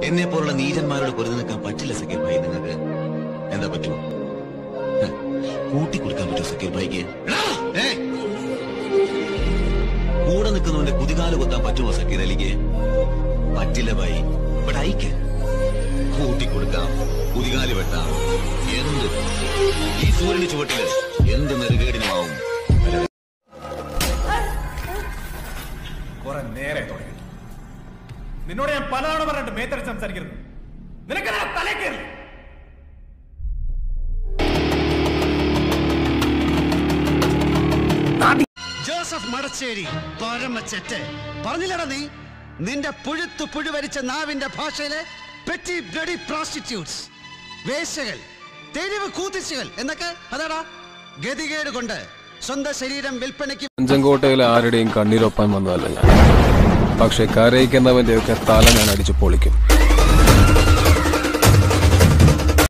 എന്നെ പോലുള്ള നീചന്മാരോട് പൊരുതി നിൽക്കാൻ പറ്റില്ല സക്കീർ ഭായി നിങ്ങൾക്ക് എന്താ പറ്റുമോ ഹ, കൂട്ടിക്കൊടുക്കാൻ പറ്റുമോ സക്കീർ ഭായിക്ക് എടാ, ഏ? കൂടെ നിൽക്കുന്നവന്റെ കുതികാല് കൊത്താൻ പറ്റുമോ സക്കീർ അലിക്ക് പറ്റില്ല ഭായി ഇവിടെ അയക്ക് കൂട്ടിക്കൊടുക്കാം കുതികാല് വെട്ടാം എന്ത് ഈ സൂര്യന് ചുവട്ടില് എന്ത് നെറുകേടിനുമാവും കുറെ നേരെ തുടങ്ങി നിന്നോട് ഞാൻ പലതവണ പറഞ്ഞിട്ട് മേത്തടി സംസാരിക്കരുത് നിനക്ക് തലേ കയറി ജോസഫ് മടച്ചേരി പരമച്ചെറ്റ് പറഞ്ഞില്ലടാ നീ നിന്റെ പുഴുത്തു പുഴുവരിച്ച നാവിന്റെ ഭാഷയിലെ പെറ്റി ബ്ലഡി പ്രോസ്റ്റിറ്റ്യൂട്ട്സ് വേശ്യകൾ തെരുവ് കൂത്തിച്ചുകൾ എന്നൊക്കെ അതാടാ ഗതികേട് കൊണ്ട് സ്വന്തം ശരീരം വിൽപ്പനയ്ക്ക് അഞ്ചങ്കോട്ടയിൽ ആരുടെയും കണ്ണീരൊപ്പാൻ വന്നതല്ല ഞാൻ പക്ഷെ കരയിക്കുന്നവന്റെയൊക്കെ തല ഞാൻ അടിച്ചു പൊളിക്കും